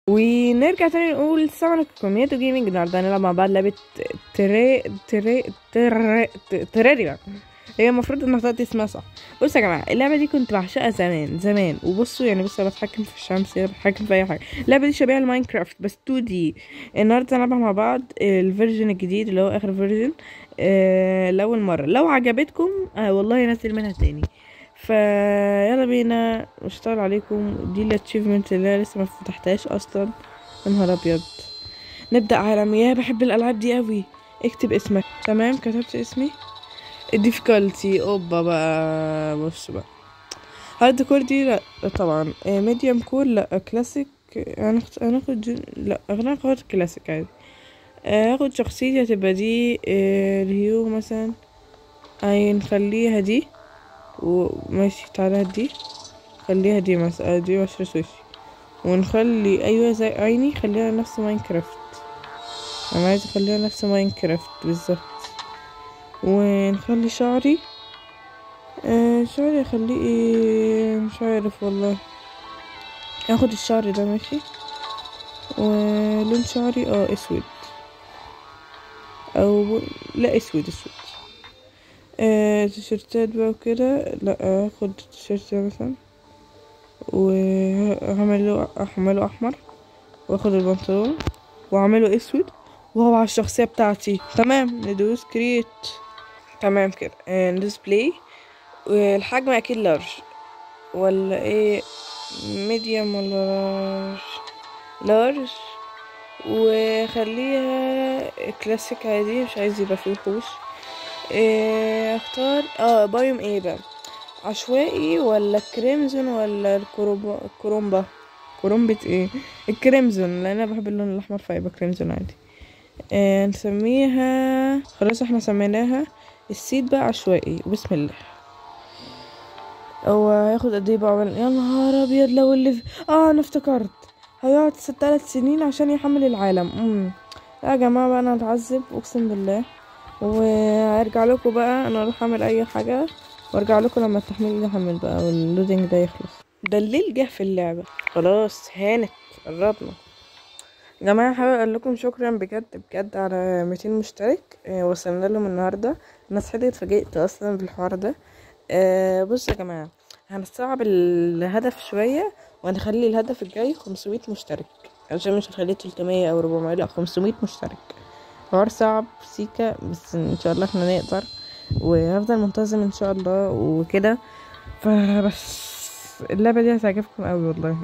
ونرجع تاني نقول السلام عليكم مياتو جيمنج النهارده هنلعب مع بعض لعبة تري تري تري تريريا هي المفروض انها تقعد اسمها صح بصوا يا جماعه اللعبه دي كنت بعشقها زمان زمان وبصوا يعني بصوا أنا بتحكم في الشمس بتحكم في اي حاجه اللعبه دي شبيهه لماينكرافت بس 2 دي النهارده هنلعبها مع بعض الفيرجن الجديد اللي هو اخر فيرجن آه لاول مره لو عجبتكم آه والله انزل منها تاني فيلا بينا اشتغل عليكم دي الاتشيفمنت اللي أنا لسه ما فتحتهاش اصلا يا نهار ابيض نبدا عالم يا بحب الالعاب دي قوي اكتب اسمك تمام كتبت اسمي الديفيكولتي اوبا بقى بص بقى هارد كور دي لا طبعا ميديوم كور لا كلاسيك هناخد هناخد جن- لا هناخد كلاسيك عادي آه، هاخد شخصيتي هتبقى دي آه، الهيو مثلا اي نخليها دي وماشي تعالى دي خليها دي مثلا دي وشرس وشي ونخلي ايوه زي عيني خليها نفس ماينكرافت انا عايزه اخليها نفس ماينكرافت بالظبط ونخلي شعري آه شعري اخليه ايه مش عارف والله هاخد الشعر ده ماشي ولون شعري اه اسود او لا اسود اسود آه تيشرتات بقى وكده لا هاخد التيشيرت ده مثلا وهعمله احمله احمر واخد البنطلون واعمله اسود وهو على الشخصية بتاعتي تمام ندوس كريت تمام كده آه، ندوس بلاي والحجم اكيد لارج ولا ايه ميديوم ولا لارج لارج وخليها كلاسيك عادي مش عايز يبقى فيه وحوش إيه اختار اه بايوم ايه بقى عشوائي ولا كريمزون ولا الكرومبا الكرومبا كرومبة ايه الكريمزون لان انا بحب اللون الاحمر فيبقى كريمزون عادي آه نسميها خلاص احنا سميناها السيد بقى عشوائي بسم الله هو هياخد قد ايه بقى عقبال- يا نهار ابيض لو اللي في... اه انا افتكرت هيقعد ست تلات سنين عشان يحمل العالم امم لا يا جماعه بقى انا هتعذب اقسم بالله وهرجع لكم بقى انا اروح اعمل اي حاجه وارجع لكم لما التحميل يحمل بقى واللودينج ده يخلص ده الليل جه في اللعبه خلاص هانت قربنا يا جماعة حابب اقول لكم شكرا بجد بجد على 200 مشترك آه، وصلنا لهم النهارده الناس حلوة اتفاجئت اصلا بالحوار ده آه، بصوا يا جماعة هنصعب الهدف شوية وهنخلي الهدف الجاي 500 مشترك عشان مش هنخليه 300 او 400 لا 500 مشترك حوار صعب سيكا بس ان شاء الله احنا نقدر وهفضل منتظم ان شاء الله وكده فبس اللعبة دي هتعجبكم قوي والله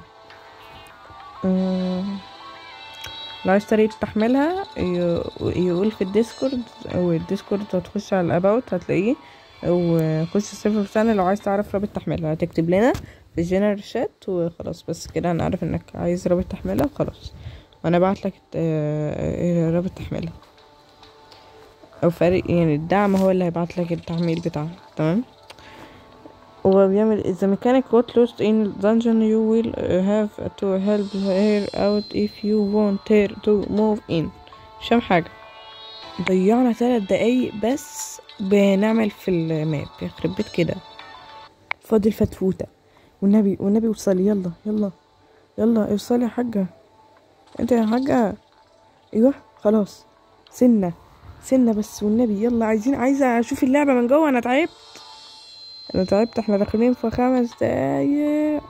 أمم. لو عايز طريقة تحميلها ي- يقول في الديسكورد او الديسكورد هتخش على الاباوت هتلاقيه او خش السيرفر بتاعنا لو عايز تعرف رابط تحميلها هتكتب لنا في الجنرال شات وخلاص بس كده هنعرف انك عايز رابط تحميلها وخلاص وانا بعت لك رابط تحميلها او فريق يعني الدعم هو اللي هيبعت لك التحميل بتاعها تمام هو بيعمل the mechanic got lost in dungeon you will uh, have to help her out if you want her to move in مش فاهم حاجة ضيعنا ثلاث دقايق بس بنعمل في الماب يخرب بيت كده فاضل فتفوتة والنبي والنبي وصلي يلا يلا يلا اوصلي يا حاجة انت يا حاجة ايوه خلاص سنة سنة بس والنبي يلا عايزين عايزة اشوف اللعبة من جوه انا تعبت انا تعبت احنا داخلين في خمس دقايق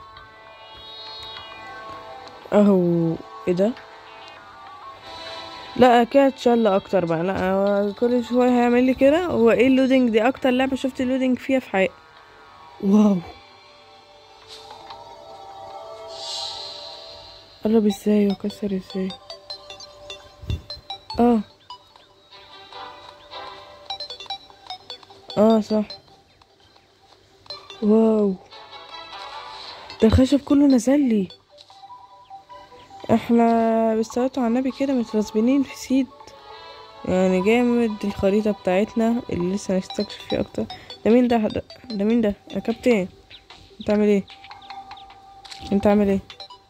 اهو ايه ده لا كده اتشل اكتر بقى لا هو كل شويه هيعمل لي كده هو ايه اللودنج دي اكتر لعبه شفت اللودنج فيها في حياتي واو قرب ازاي وكسر ازاي اه اه صح واو ده الخشب كله نزل لي احنا بالصلاة على النبي كده مترسبنين في سيد يعني جامد الخريطة بتاعتنا اللي لسه هنستكشف فيها اكتر ده مين ده ده, ده مين ده يا كابتن انت عامل ايه انت عامل ايه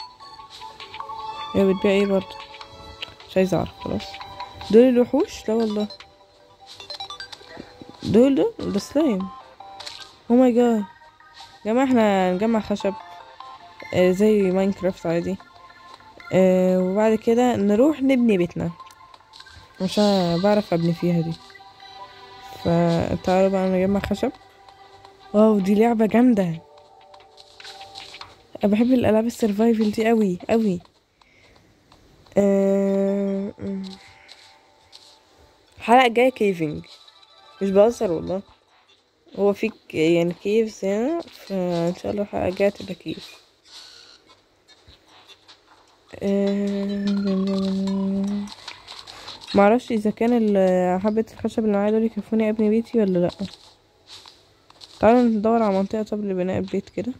يا بتبيع ايه برضه مش عايز اعرف خلاص دول الوحوش لا والله دول ده ده سلايم او ماي جاد يا جماعة احنا نجمع خشب آه، زي ماينكرافت عادي آه وبعد كده نروح نبني بيتنا عشان بعرف ابني فيها دي فتعالوا بقى نجمع خشب واو دي لعبة جامدة أنا بحب الالعاب السرفايفل دي قوي قوي آه... أم. الحلقة الجاية كيفنج مش بهزر والله هو في ك- يعني كيفز هنا فان شاء الله الحلقة الجاية تبقى كيف آه... معرفش اذا كان ال- حبة الخشب اللي معايا دول يكفوني ابني بيتي ولا لا تعالوا ندور على منطقة طب لبناء البيت كده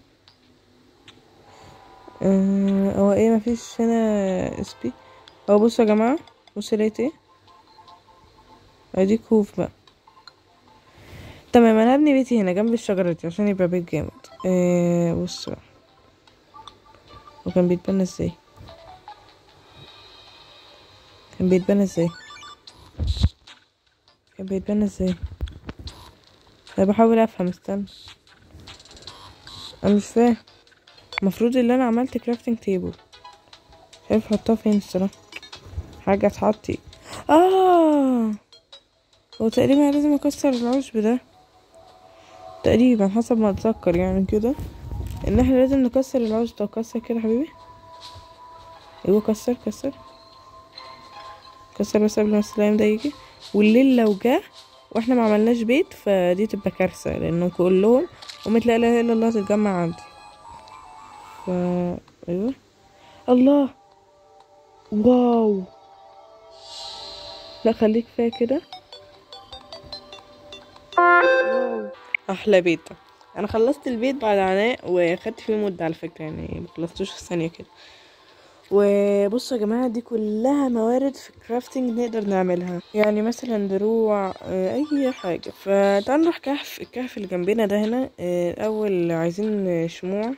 آه، هو ايه مفيش هنا اس بي هو بصوا يا جماعة بصوا لقيت ايه ادي كوف بقى تمام انا هبني بيتي هنا جنب الشجرة دي عشان يبقى بيت جامد آه بصوا بقى هو كان بيتبنى ازاي كان بيتبنى ازاي كان بيتبنى ازاي انا بحاول افهم استنى انا مش فاهم المفروض ان انا عملت كرافتنج تيبل مش عارف احطها فين الصراحه حاجه تحطي اه هو تقريبا لازم اكسر العشب ده تقريبا حسب ما اتذكر يعني كده ان احنا لازم نكسر العشب ده كسر كده يا حبيبي ايوه كسر كسر كسر بس قبل ما السلام ده يجي والليل لو جه واحنا ما عملناش بيت فدي تبقى كارثه لانه كلهم قومت لا اله الا الله تتجمع عندي ف ايوه الله واو لا خليك فيها كده واو احلى بيت ده. انا خلصت البيت بعد عناء وخدت فيه مده على فكره يعني ما خلصتوش في ثانيه كده وبصوا يا جماعه دي كلها موارد في الكرافتنج نقدر نعملها يعني مثلا دروع آه، اي حاجه فتعالوا نروح كهف الكهف اللي جنبنا ده هنا آه، الاول عايزين شموع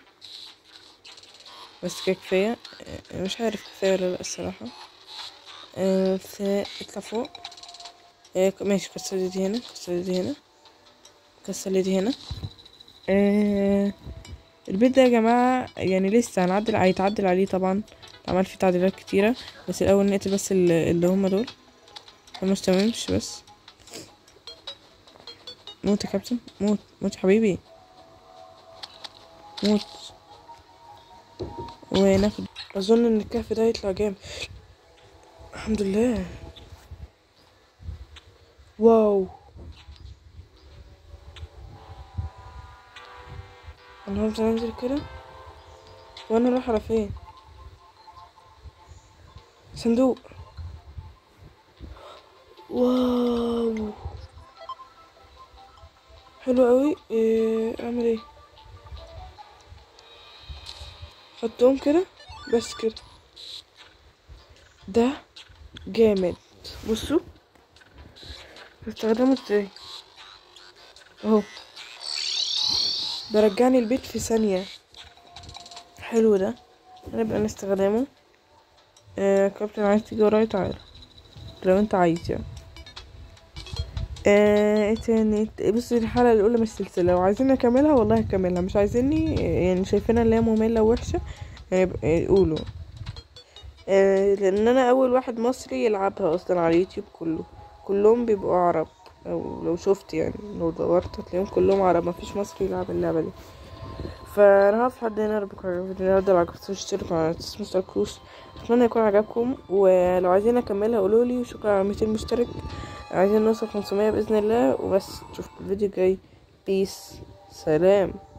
بس كده كفايه آه، مش عارف كفايه ولا لا الصراحه آه، ف- اطلع فوق آه، ماشي كسر لي دي هنا كسر لي دي هنا كسر لي دي هنا آه، البيت ده يا جماعة يعني لسه هنعدل هيتعدل عليه طبعا اتعمل فيه تعديلات كتيرة بس الأول نقتل بس ال- اللي هما دول هم مش تمامش بس موت يا كابتن موت موت يا حبيبي موت وناخد أظن إن الكهف ده هيطلع جامد الحمد لله واو انا هفضل انزل كده وانا رايحة على فين صندوق واو حلو قوي إيه اعمل ايه حطهم كده بس كده ده جامد بصوا بستخدمه ازاي اهو ده رجعني البيت في ثانية حلو ده هنبقى نستخدمه آه كابتن عايز تيجي ورايا تعالى لو انت عايز يعني آه ايه تاني إيه- بص دي الحلقة الأولى من السلسلة لو عايزين نكملها والله هكملها مش عايزيني يعني شايفينها اللي هي مملة ووحشة يعني يبقى- يقولوا آه لأن أنا أول واحد مصري يلعبها أصلا على اليوتيوب كله كلهم بيبقوا عرب أو لو شفت يعني لو دورت هتلاقيهم كلهم عرب مفيش مصري يلعب اللعبة دي فانا هقف لحد هنا ربكم الفيديو النهارده لو عجبكم اشتركوا على قناة مستر كروس اتمنى يكون عجبكم ولو عايزين اكملها قولولي وشكرا على 200 مشترك عايزين نوصل 500 باذن الله وبس اشوفكم الفيديو الجاي بيس سلام